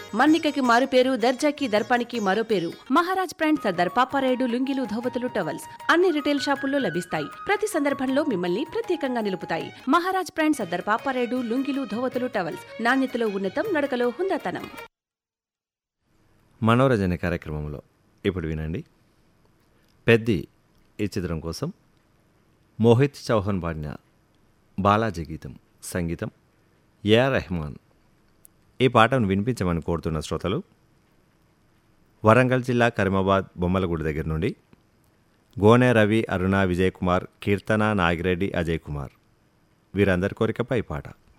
మన్నికకి మారు పేరు దర్జాకి దర్పానికి మరో పేరు మహారాజ్ బ్రాండ్ సర్దార్ పాపారాయుడు లుంగీలు ధోవతులు టవల్స్ అన్ని రిటైల్ షాపుల్లో లభిస్తాయి ప్రతి సందర్భంలో మిమ్మల్ని ప్రత్యేకంగా నిలుపుతాయి మహారాజ్ బ్రాండ్ సర్దార్ పాపారాయుడు లుంగీలు ధోవతులు టవల్స్ నాణ్యతలో ఉన్నతం నడకలో హుందాతనం మనోరంజన కార్యక్రమంలో ఇప్పుడు వినండి పెద్ది ఈ చిత్రం కోసం మోహిత్ చౌహాన్ పాడిన బాలాజీ గీతం సంగీతం ఏఆర్ రెహమాన్ ఈ పాటను వినిపించమని కోరుతున్న శ్రోతలు వరంగల్ జిల్లా కరీమాబాద్ బొమ్మలగూడ దగ్గర నుండి గోనె రవి అరుణ విజయ్ కుమార్ కీర్తన నాగిరెడ్డి అజయ్ కుమార్ వీరందరి కోరికపై ఈ పాట